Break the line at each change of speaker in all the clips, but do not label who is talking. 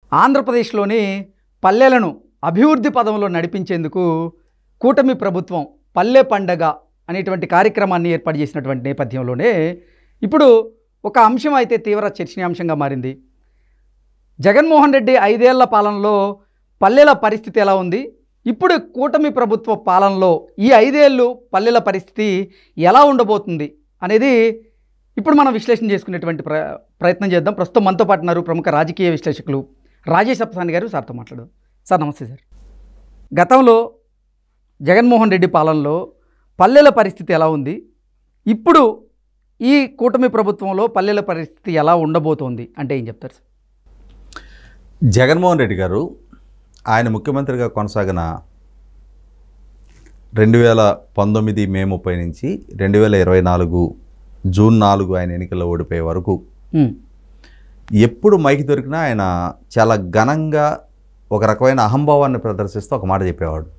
ఆంధ్రప్రదేశ్లోని పల్లెలను అభివృద్ధి పదంలో నడిపించేందుకు కూటమి ప్రభుత్వం పల్లె పండగ అనేటువంటి కార్యక్రమాన్ని ఏర్పాటు చేసినటువంటి నేపథ్యంలోనే ఇప్పుడు ఒక అంశం అయితే తీవ్ర చర్చనీయాంశంగా మారింది జగన్మోహన్ రెడ్డి ఐదేళ్ల పాలనలో పల్లెల పరిస్థితి ఎలా ఉంది ఇప్పుడు కూటమి ప్రభుత్వ పాలనలో ఈ ఐదేళ్ళు పల్లెల పరిస్థితి ఎలా ఉండబోతుంది అనేది ఇప్పుడు మనం విశ్లేషణ చేసుకునేటువంటి ప్ర ప్రయత్నం చేద్దాం ప్రస్తుతం మనతో పాటు ఉన్నారు ప్రముఖ రాజకీయ విశ్లేషకులు రాజేష్ అప్సాని గారు సార్తో మాట్లాడదాం సార్ నమస్తే సార్ గతంలో జగన్మోహన్ రెడ్డి పాలనలో పల్లెల పరిస్థితి ఎలా ఉంది ఇప్పుడు ఈ కూటమి ప్రభుత్వంలో పల్లెల పరిస్థితి ఎలా ఉండబోతోంది అంటే ఏం చెప్తారు సార్
జగన్మోహన్ రెడ్డి గారు ఆయన ముఖ్యమంత్రిగా కొనసాగిన రెండు వేల పంతొమ్మిది మే ముప్పై నుంచి రెండు వేల ఇరవై నాలుగు జూన్ నాలుగు ఆయన ఎన్నికల్లో ఓడిపోయే వరకు
ఉమ్,
ఎప్పుడు మైకి దొరికినా ఆయన చాలా ఘనంగా ఒక రకమైన అహంభావాన్ని ప్రదర్శిస్తూ ఒక మాట చెప్పేవాడు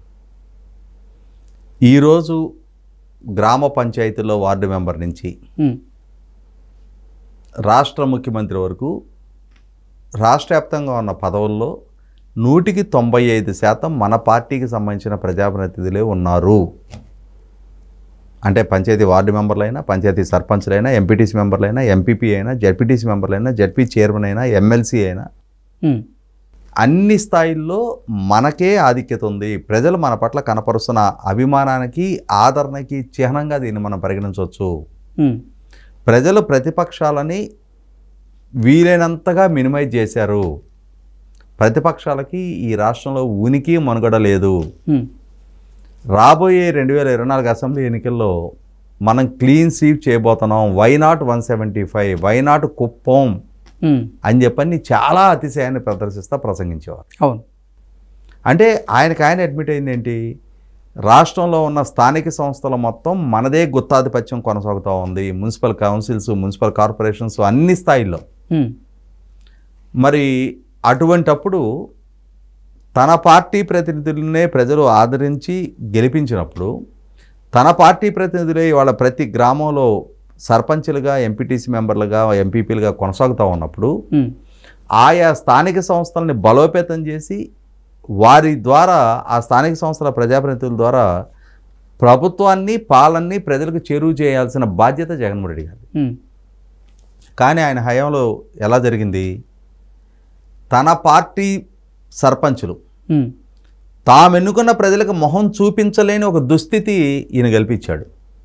ఈరోజు గ్రామ పంచాయతీలో వార్డు మెంబర్ నుంచి
ఉమ్,
రాష్ట్ర ముఖ్యమంత్రి వరకు రాష్ట్ర వ్యాప్తంగా ఉన్న పదవుల్లో నూటికి తొంభై ఐదు శాతం మన పార్టీకి సంబంధించిన ప్రజాప్రతినిధులే ఉన్నారు అంటే పంచాయతీ వార్డు మెంబర్లైనా పంచాయతీ సర్పంచ్లైనా ఎంపీటీసీ మెంబర్లైనా ఎంపీపీ అయినా జడ్పీటీసీ మెంబర్లైనా జడ్పీ చైర్మన్ అయినా ఎమ్మెల్సీ అయినా
ఉమ్,
అన్ని స్థాయిల్లో మనకే ఆధిక్యత ఉంది ప్రజలు మన పట్ల కనపరుస్తున్న అభిమానానికి ఆదరణకి చిహ్నంగా దీన్ని మనం పరిగణించవచ్చు
ఉమ్,
ప్రజలు ప్రతిపక్షాలని వీలైనంతగా మినిమైజ్ చేశారు ప్రతిపక్షాలకి ఈ రాష్ట్రంలో ఉనికి మనుగడ లేదు
ఉమ్,
రాబోయే రెండు వేల ఇరవై నాలుగు అసెంబ్లీ ఎన్నికల్లో మనం క్లీన్ స్వీప్ చేయబోతున్నాం why not one seventy five why not Kuppam
um,
అని చెప్పని చాలా అతిశయాన్ని ప్రదర్శిస్తూ ప్రసంగించేవారు
అవును
అంటే ఆయనకి ఆయన అడ్మిట్ అయింది ఏంటి రాష్ట్రంలో ఉన్న స్థానిక సంస్థల మొత్తం మనదే గుత్తాధిపత్యం కొనసాగుతూ ఉంది మున్సిపల్ కౌన్సిల్స్ మున్సిపల్ కార్పొరేషన్స్ అన్ని స్థాయిల్లో
ఉమ్,
మరి అటువంటప్పుడు తన పార్టీ ప్రతినిధులనే ప్రజలు ఆదరించి గెలిపించినప్పుడు తన పార్టీ ప్రతినిధులే వాళ్ళ ప్రతి గ్రామంలో సర్పంచులుగా ఎంపీటీసీ మెంబర్లుగా ఎంపీపీలుగా కొనసాగుతూ ఉన్నప్పుడు
ఉమ్,
ఆయా స్థానిక సంస్థలని బలోపేతం చేసి వారి ద్వారా ఆ స్థానిక సంస్థల ప్రజాప్రతినిధుల ద్వారా ప్రభుత్వాన్ని పాలనని ప్రజలకు చేరువ చేయాల్సిన బాధ్యత జగన్మోహన్ రెడ్డి గారు
ఉమ్,
కానీ ఆయన హయాంలో ఎలా జరిగింది తన పార్టీ సర్పంచులు
ఉమ్,
తాము ఎన్నుకున్న ప్రజలకు మొహం చూపించలేని ఒక దుస్థితి ఈయన కల్పించాడు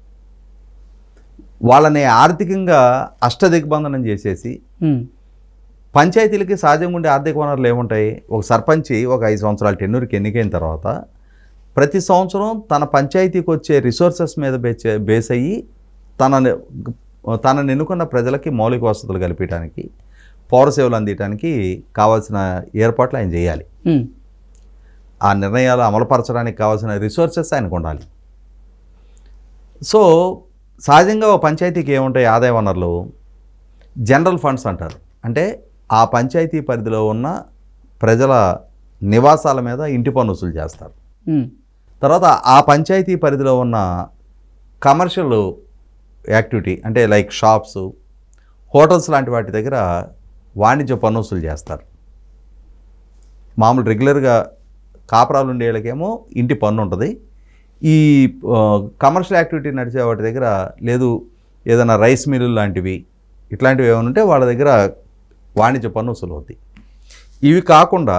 వాళ్ళని ఆర్థికంగా అష్టదిగ్బంధనం చేసేసి
ఉమ్,
పంచాయతీలకి సహజంగా ఉండే ఆర్థిక వనరులు ఏముంటాయి ఒక సర్పంచి ఒక ఐదు సంవత్సరాల టెన్నూరుకి ఎన్నికైన తర్వాత ప్రతి సంవత్సరం తన పంచాయతీకి వచ్చే రిసోర్సెస్ మీద బేచే బేస్ అయ్యి తన తనను ఎన్నుకున్న ప్రజలకి మౌలిక వసతులు కల్పించడానికి పౌర సేవలు అందించడానికి కావాల్సిన ఏర్పాట్లు ఆయన చేయాలి
ఉమ్,
ఆ నిర్ణయాలు అమలుపరచడానికి కావాల్సిన రిసోర్సెస్ ఆయనకు ఉండాలి సో సహజంగా ఒక పంచాయతీకి ఏముంటాయి ఆదాయ వనరులు జనరల్ ఫండ్స్ అంటారు అంటే ఆ పంచాయతీ పరిధిలో ఉన్న ప్రజల నివాసాల మీద ఇంటి పన్ను వసూలు చేస్తారు
ఉమ్,
తర్వాత ఆ పంచాయతీ పరిధిలో ఉన్న కమర్షియల్ యాక్టివిటీ అంటే లైక్ షాప్స్ హోటల్స్ లాంటి వాటి దగ్గర వాణిజ్య పన్ను వసూలు చేస్తారు మామూలు రెగ్యులర్గా కాపురాలు ఉండే వాళ్ళకేమో ఇంటి పన్ను ఉంటుంది ఈ కమర్షియల్ యాక్టివిటీ నడిచే వాటి దగ్గర లేదు ఏదైనా రైస్ మిల్లు లాంటివి ఇట్లాంటివి ఏమైనా ఉంటే వాళ్ళ దగ్గర వాణిజ్య పన్ను వసూలు అవుతాయి ఇవి కాకుండా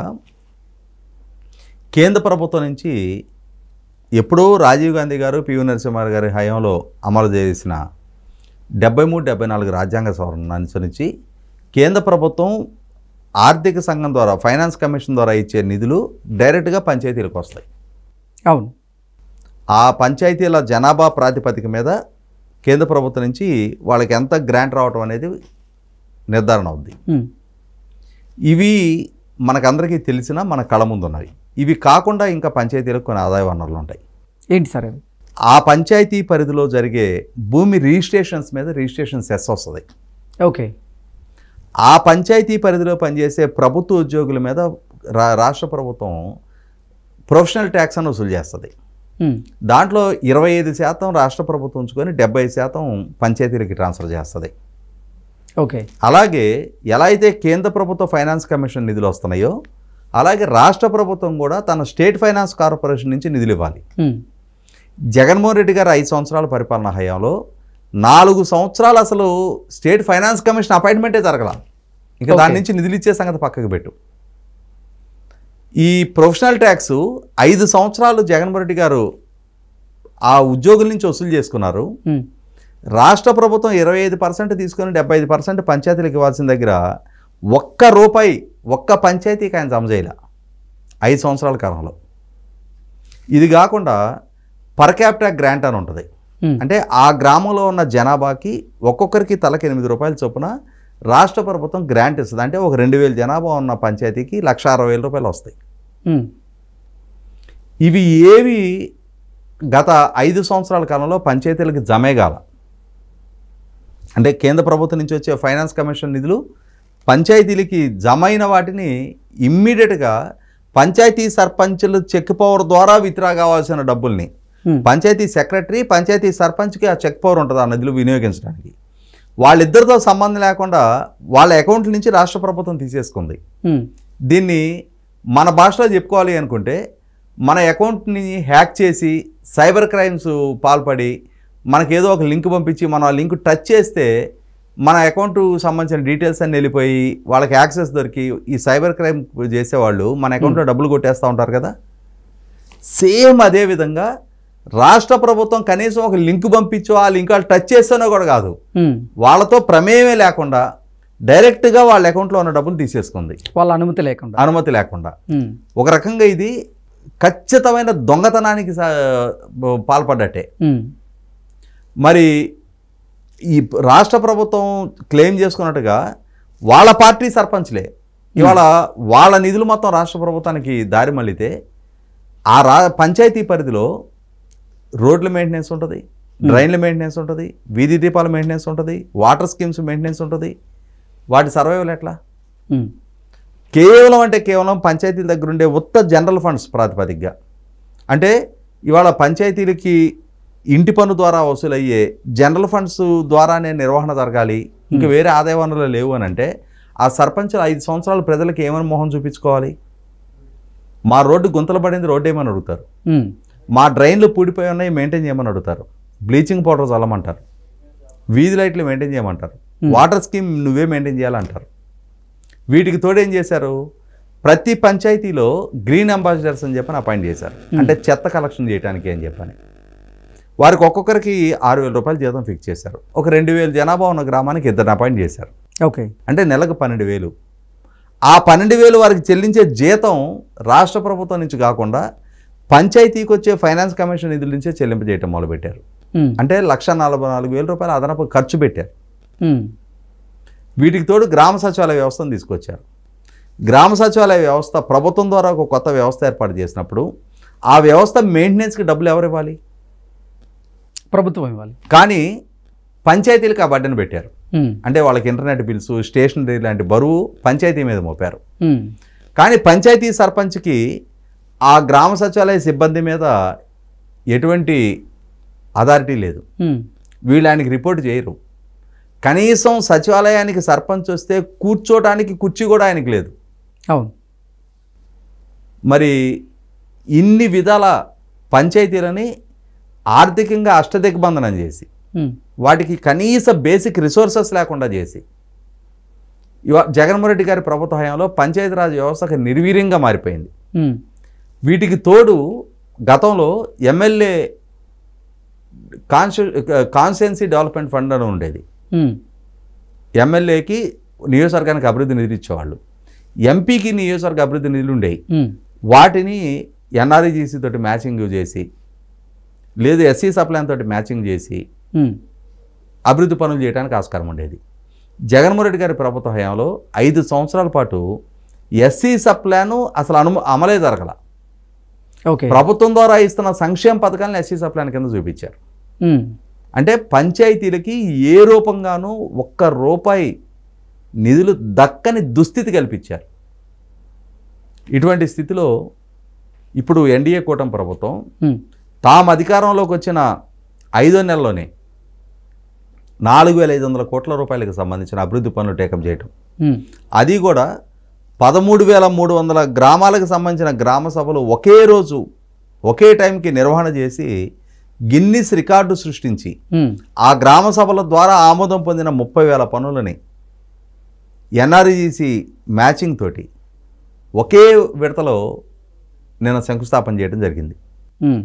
కేంద్ర ప్రభుత్వం నుంచి ఎప్పుడో రాజీవ్ గాంధీ గారు పివి నరసింహారావు గారి హయాంలో అమలు చేసిన డెబ్బై మూడు డెబ్బై నాలుగు రాజ్యాంగ సవరణ అనుసరించి కేంద్ర ప్రభుత్వం ఆర్థిక సంఘం ద్వారా ఫైనాన్స్ కమిషన్ ద్వారా ఇచ్చే నిధులు డైరెక్ట్గా పంచాయతీలకు వస్తాయి
అవును
ఆ పంచాయతీల జనాభా ప్రాతిపదిక మీద కేంద్ర ప్రభుత్వం నుంచి వాళ్ళకి ఎంత గ్రాంట్ రావటం అనేది నిర్ధారణ అవుద్ది
ఉమ్,
ఇవి మనకందరికీ తెలిసిన మన కళ ముందు ఉన్నవి ఇవి కాకుండా ఇంకా పంచాయతీలకు కొన్ని ఆదాయ వనరులు ఉంటాయి
ఏంటి సార్ అవి
ఆ పంచాయతీ పరిధిలో జరిగే భూమి రిజిస్ట్రేషన్స్ మీద రిజిస్ట్రేషన్ సెస్ వస్తుంది
ఓకే
ఆ పంచాయతీ పరిధిలో పనిచేసే ప్రభుత్వ ఉద్యోగుల మీద రా రాష్ట్ర ప్రభుత్వం ప్రొఫెషనల్ ట్యాక్స్ అని వసూలు చేస్తుంది
ఉమ్,
దాంట్లో ఇరవై ఐదు శాతం రాష్ట్ర ప్రభుత్వం ఉంచుకొని డెబ్బై శాతం పంచాయతీలకి ట్రాన్స్ఫర్ చేస్తుంది
ఓకే
అలాగే ఎలా అయితే కేంద్ర ప్రభుత్వ ఫైనాన్స్ కమిషన్ నిధులు వస్తున్నాయో అలాగే రాష్ట్ర ప్రభుత్వం కూడా తన స్టేట్ ఫైనాన్స్ కార్పొరేషన్ నుంచి నిధులు ఇవ్వాలి
ఉమ్,
జగన్మోహన్ రెడ్డి గారు ఐదు సంవత్సరాల పరిపాలన హయాంలో నాలుగు సంవత్సరాలు అసలు స్టేట్ ఫైనాన్స్ కమిషన్ అపాయింట్మెంటే జరగల ఇంకా దాని
Okay.
నుంచి నిధులు ఇచ్చే సంగతి పక్కకు పెట్టు ఈ ప్రొఫెషనల్ ట్యాక్స్ ఐదు సంవత్సరాలు జగన్మోహన్ రెడ్డి గారు ఆ ఉద్యోగుల నుంచి వసూలు చేసుకున్నారు
ఉమ్,
రాష్ట్ర ప్రభుత్వం ఇరవై ఐదు పర్సెంట్ తీసుకొని డెబ్బై ఐదు పర్సెంట్ పంచాయతీలకు ఇవ్వాల్సిన దగ్గర ఒక్క రూపాయి ఒక్క పంచాయతీకి ఆయన జమ చేయలే ఐదు సంవత్సరాల కాలంలో ఇది కాకుండా పర్ క్యాపిటా గ్రాంట్ అని ఉంటుంది
ఉమ్,
అంటే ఆ గ్రామంలో ఉన్న జనాభాకి ఒక్కొక్కరికి తలకి ఎనిమిది రూపాయల చొప్పున రాష్ట్ర ప్రభుత్వం గ్రాంట్ ఇస్తుంది అంటే ఒక రెండు వేల జనాభా ఉన్న పంచాయతీకి లక్ష అరవై వేల రూపాయలు వస్తాయి
ఉమ్,
ఇవి ఏవి గత ఐదు సంవత్సరాల కాలంలో పంచాయతీలకు జమేగాల అంటే కేంద్ర ప్రభుత్వం నుంచి వచ్చే ఫైనాన్స్ కమిషన్ నిధులు పంచాయతీలకి జమైన వాటిని ఇమ్మీడియట్గా పంచాయతీ సర్పంచులు చెక్ పవర్ ద్వారా విత్డ్రా కావాల్సిన డబ్బుల్ని
ఉమ్,
పంచాయతీ సెక్రటరీ పంచాయతీ సర్పంచ్కి ఆ చెక్ పవర్ ఉంటుంది ఆ నిధులు వినియోగించడానికి వాళ్ళిద్దరితో సంబంధం లేకుండా వాళ్ళ అకౌంట్ల నుంచి రాష్ట్ర ప్రభుత్వం తీసేసుకుంది
ఉమ్,
దీన్ని మన భాషలో చెప్పుకోవాలి అనుకుంటే మన అకౌంట్ని హ్యాక్ చేసి సైబర్ క్రైమ్స్ పాల్పడి మనకేదో ఒక లింక్ పంపించి మనం ఆ లింక్ టచ్ చేస్తే మన అకౌంట్ సంబంధించిన డీటెయిల్స్ అన్ని వెళ్ళిపోయి వాళ్ళకి యాక్సెస్ దొరికి ఈ సైబర్ క్రైమ్ చేసేవాళ్ళు మన అకౌంట్లో డబ్బులు కొట్టేస్తూ ఉంటారు కదా సేమ్ అదే విధంగా రాష్ట్ర ప్రభుత్వం కనీసం ఒక లింక్ పంపించో ఆ లింక్ వాళ్ళు టచ్ చేస్తేనో కూడా కాదు
ఉమ్.
వాళ్ళతో ప్రమేయమే లేకుండా డైరెక్ట్గా వాళ్ళ అకౌంట్లో ఉన్న డబ్బులు తీసేసుకుంది
వాళ్ళ అనుమతి లేకుండా
అనుమతి లేకుండా
ఉమ్,
ఒక రకంగా ఇది ఖచ్చితమైన దొంగతనానికి సా- పాల్పడ్డట్టే
ఉమ్,
మరి ఈ రాష్ట్ర ప్రభుత్వం క్లెయిమ్ చేసుకున్నట్టుగా వాళ్ళ పార్టీ సర్పంచ్లే ఇవాళ వాళ్ళ నిధులు మొత్తం రాష్ట్ర ప్రభుత్వానికి దారి మళ్ళితే ఆ రా పంచాయతీ పరిధిలో రోడ్ల మెయింటెనెన్స్ ఉంటుంది డ్రైన్ల మెయింటెనెన్స్ ఉంటుంది వీధి దీపాల మెయింటెనెన్స్ ఉంటుంది వాటర్ స్కీమ్స్ మెయింటెనెన్స్ ఉంటుంది వాటి సర్వైవల్ ఎట్లా
ఉమ్,
కేవలం అంటే కేవలం పంచాయతీల దగ్గర ఉండే ఉత్త జనరల్ ఫండ్స్ ప్రాతిపదికగా అంటే ఇవాళ పంచాయతీలకి ఇంటి పన్ను ద్వారా వసూలయ్యే జనరల్ ఫండ్స్ ద్వారానే నిర్వహణ జరగాలి ఇంకా వేరే ఆదాయ వనరులు లేవు అని అంటే ఆ సర్పంచులు ఐదు సంవత్సరాలు ప్రజలకు ఏమని మొహం చూపించుకోవాలి మా రోడ్డు గుంతలు పడింది రోడ్డు ఏమని అడుగుతారు
ఉమ్,
మా డ్రైన్లు పూడిపోయి ఉన్నాయి మెయింటైన్ చేయమని అడుగుతారు బ్లీచింగ్ పౌడర్ చల్లమంటారు వీధి లైట్లు మెయింటైన్ చేయమంటారు వాటర్ స్కీమ్ నువ్వే మెయింటైన్ చేయాలంటారు వీటికి తోడేం చేశారు ప్రతి పంచాయతీలో గ్రీన్ అంబాసిడర్స్ అని చెప్పని అపాయింట్ చేశారు అంటే చెత్త కలెక్షన్ చేయడానికి అని చెప్పని వారికి ఒక్కొక్కరికి ఆరు వేల రూపాయలు జీతం ఫిక్స్ చేశారు ఒక రెండు వేల జనాభా ఉన్న గ్రామానికి ఇద్దరిని అపాయింట్ చేశారు
ఓకే
అంటే నెలకు పన్నెండు వేలు ఆ పన్నెండు వేలు వారికి చెల్లించే జీతం రాష్ట్ర ప్రభుత్వం నుంచి కాకుండా పంచాయతీకి వచ్చే ఫైనాన్స్ కమిషన్ నిధుల నుంచే చెల్లింపజేయటం మొదలుపెట్టారు
ఉమ్,
అంటే లక్ష నలభై నాలుగు వేల రూపాయలు అదనపు ఖర్చు పెట్టారు
ఉమ్,
వీటికి తోడు గ్రామ సచివాలయ వ్యవస్థను తీసుకొచ్చారు గ్రామ సచివాలయ వ్యవస్థ ప్రభుత్వం ద్వారా ఒక కొత్త వ్యవస్థ ఏర్పాటు చేసినప్పుడు ఆ వ్యవస్థ మెయింటెనెన్స్కి డబ్బులు ఎవరు ఇవ్వాలి
ప్రభుత్వం ఇవ్వాలి
కానీ పంచాయతీలకు ఆ బడ్డను పెట్టారు
ఉమ్,
అంటే వాళ్ళకి ఇంటర్నెట్ బిల్స్ స్టేషనరీ లాంటి బరువు పంచాయతీ మీద మోపారు
ఉమ్,
కానీ పంచాయతీ సర్పంచ్కి ఆ గ్రామ సచివాలయ సిబ్బంది మీద ఎటువంటి అథారిటీ లేదు
ఉమ్,
వీళ్ళు ఆయనకి రిపోర్ట్ చేయరు కనీసం సచివాలయానికి సర్పంచ్ వస్తే కూర్చోటానికి కుర్చీ కూడా ఆయనకి లేదు
అవును
మరి ఇన్ని విధాల పంచాయతీలని ఆర్థికంగా అష్టదిగ్బంధనం చేసి
ఉమ్,
వాటికి కనీస బేసిక్ రిసోర్సెస్ లేకుండా చేసి ఇవా జగన్మోహన్ రెడ్డి గారి ప్రభుత్వ హయాంలో పంచాయతీరాజ్ వ్యవస్థకు నిర్వీర్యంగా మారిపోయింది
ఉమ్,
వీటికి తోడు గతంలో ఎమ్మెల్యే కాన్స్టి కాన్స్టిట్యున్సీ డెవలప్మెంట్ ఫండ్ అని ఉండేది
ఉమ్,
ఎమ్మెల్యేకి నియోజకవర్గానికి అభివృద్ధి నిధులు ఇచ్చేవాళ్ళు ఎంపీకి నియోజకవర్గ అభివృద్ధి నిధులు ఉండేవి
ఉమ్,
వాటిని ఎన్ఆర్ఈజీసీ తోటి మ్యాచింగ్ చేసి లేదు ఎస్సీ సప్లైన్ తోటి మ్యాచింగ్ చేసి
ఉమ్,
అభివృద్ధి పనులు చేయడానికి ఆస్కారం ఉండేది జగన్మోహన్ రెడ్డి గారి ప్రభుత్వ హయాంలో ఐదు సంవత్సరాల పాటు ఎస్సీ సప్లాను అసలు అను అమలే జరగల
ఓకే
ప్రభుత్వం ద్వారా ఇస్తున్న సంక్షేమ పథకాలను ఎస్సీ సప్లాన్ కింద చూపించారు
ఉమ్,
అంటే పంచాయతీలకి ఏ రూపంగానూ ఒక్క రూపాయి నిధులు దక్కని దుస్థితి కల్పించారు ఇటువంటి స్థితిలో ఇప్పుడు ఎన్డీఏ కూటమి ప్రభుత్వం
ఉమ్,
తాము అధికారంలోకి వచ్చిన ఐదో నెలలోనే నాలుగు వేల ఐదు వందల కోట్ల రూపాయలకు సంబంధించిన అభివృద్ధి పనులు టేకప్ చేయటం
ఉమ్,
అది కూడా పదమూడు వేల మూడు వందల గ్రామాలకు సంబంధించిన గ్రామ సభలు ఒకే రోజు ఒకే టైంకి నిర్వహణ చేసి గిన్నిస్ రికార్డు సృష్టించి
ఉమ్,
ఆ గ్రామ సభల ద్వారా ఆమోదం పొందిన ముప్పై వేల పనులని ఎన్ఆర్ఈసి మ్యాచింగ్ తోటి ఒకే విడతలో నేను శంకుస్థాపన చేయడం జరిగింది
ఉమ్,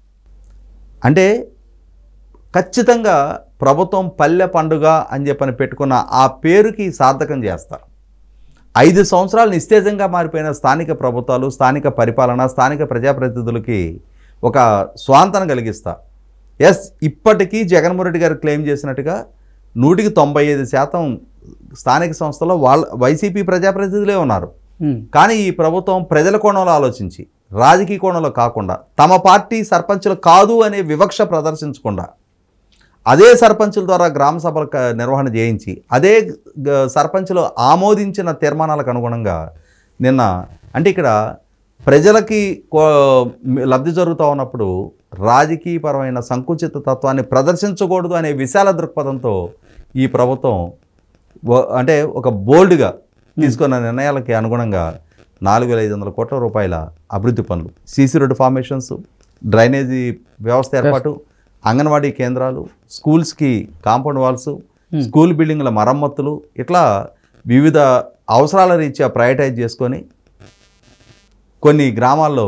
అంటే ఖచ్చితంగా ప్రభుత్వం పల్లె పండుగ అని చెప్పని పెట్టుకున్న ఆ పేరుకి సార్థకం చేస్తారు ఐదు సంవత్సరాలు నిస్తేజంగా మారిపోయిన స్థానిక ప్రభుత్వాలు స్థానిక పరిపాలన స్థానిక ప్రజాప్రతినిధులకి ఒక స్వాంతన కలిగిస్తా ఎస్ ఇప్పటికీ జగన్మోహన్ రెడ్డి గారు క్లెయిమ్ చేసినట్టుగా నూటికి తొంభై ఐదు శాతం స్థానిక సంస్థలో వాళ్ళ వైసీపీ ప్రజాప్రతినిధులే ఉన్నారు
ఉమ్,
కానీ ఈ ప్రభుత్వం ప్రజల కోణంలో ఆలోచించి రాజకీయ కోణంలో కాకుండా తమ పార్టీ సర్పంచులు కాదు అనే వివక్ష ప్రదర్శించకుండా అదే సర్పంచుల ద్వారా గ్రామ సభల క- నిర్వహణ చేయించి అదే గ- సర్పంచులు ఆమోదించిన తీర్మానాలకు అనుగుణంగా నిన్న అంటే ఇక్కడ ప్రజలకి కో- లబ్ధి జరుగుతూ ఉన్నప్పుడు రాజకీయపరమైన సంకుచిత తత్వాన్ని ప్రదర్శించకూడదు అనే విశాల దృక్పథంతో ఈ ప్రభుత్వం వ- అంటే ఒక బోల్డ్గా తీసుకున్న నిర్ణయాలకి అనుగుణంగా నాలుగు వేల ఐదు వందల కోట్ల రూపాయల అభివృద్ధి పనులు సీసీ రోడ్డు ఫార్మేషన్స్ డ్రైనేజీ వ్యవస్థ ఏర్పాటు అంగన్వాడీ కేంద్రాలు స్కూల్స్కి కాంపౌండ్ వాల్స్
Hmm.
స్కూల్ బిల్డింగ్ల మరమ్మతులు ఇట్లా వివిధ అవసరాల రీత్యా ప్రయారిటైజ్ చేసుకొని కొన్ని గ్రామాల్లో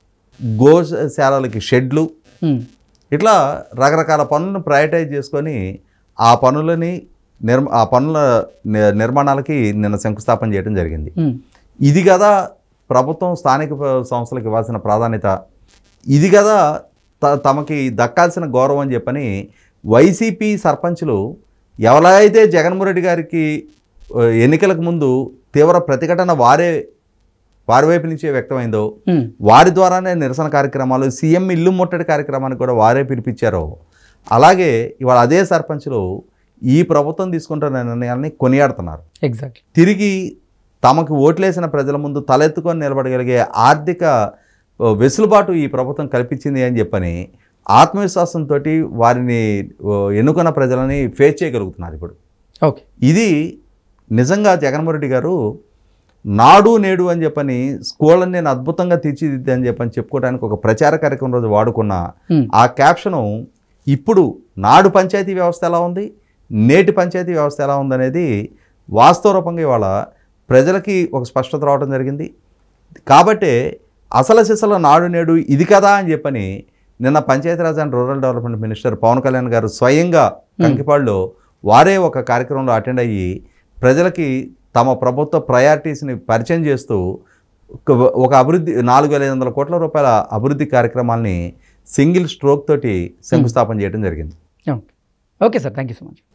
గోశాలలకి షెడ్లు
ఉమ్,
ఇట్లా రకరకాల పనులను ప్రయారిటైజ్ చేసుకొని ఆ పనులని నిర్మ ఆ పనుల ని- నిర్మాణాలకి నిన్న శంకుస్థాపన చేయడం జరిగింది
ఉమ్,
ఇది కదా ప్రభుత్వం స్థానిక ప- సంస్థలకు ఇవ్వాల్సిన ప్రాధాన్యత ఇది కదా త తమకి దక్కాల్సిన గౌరవం అని చెప్పని వైసీపీ సర్పంచులు ఎవరైతే జగన్మోహన్ రెడ్డి గారికి ఆ, ఎన్నికలకు ముందు తీవ్ర ప్రతిఘటన వారే వారి వైపు నుంచే వ్యక్తమైందో
ఉమ్,
వారి ద్వారానే నిరసన కార్యక్రమాలు సీఎం ఇల్లు ముట్టడి కార్యక్రమానికి కూడా వారే పిలిపించారో అలాగే ఇవాళ అదే సర్పంచులు ఈ ప్రభుత్వం తీసుకుంటున్న నిర్ణయాల్ని కొనియాడుతున్నారు
ఎగ్జాక్ట్లీ
తిరిగి తమకు ఓట్లేసిన ప్రజల ముందు తలెత్తుకొని నిలబడగలిగే ఆర్థిక ఓ, వెసులుబాటు ఈ ప్రభుత్వం కల్పించింది అని చెప్పని ఆత్మవిశ్వాసంతో వారిని ఓ, ఎన్నుకున్న ప్రజలని ఫేస్ చేయగలుగుతున్నారు ఇప్పుడు
ఓకే
ఇది నిజంగా జగన్మోహన్ రెడ్డి గారు నాడు నేడు అని చెప్పని స్కూళ్ళని నేను అద్భుతంగా తీర్చిదిద్ది అని చెప్పని చెప్పుకోవడానికి ఒక ప్రచార కార్యక్రమం రోజు వాడుకున్న
ఉమ్,
ఆ క్యాప్షను ఇప్పుడు నాడు పంచాయతీ వ్యవస్థ ఎలా ఉంది నేటి పంచాయతీ వ్యవస్థ ఎలా ఉందనేది వాస్తవ రూపంగా ఇవాళ ప్రజలకి ఒక స్పష్టత రావడం జరిగింది కాబట్టే అసలు సిసల నాడు నేడు ఇది కదా అని చెప్పని నిన్న Panchayati Raj and rural development minister Pawan Kalyan garu స్వయంగా కంకిపాడులో వారే ఒక కార్యక్రమంలో అటెండ్ అయ్యి ప్రజలకి తమ ప్రభుత్వ ప్రయారిటీస్ని పరిచయం చేస్తూ ఒక- ఒక అభివృద్ధి నాలుగు వేల ఐదు వందల కోట్ల రూపాయల అభివృద్ధి కార్యక్రమాల్ని సింగిల్ స్ట్రోక్ తోటి శంకుస్థాపన చేయడం జరిగింది
okay okay sir thank you so much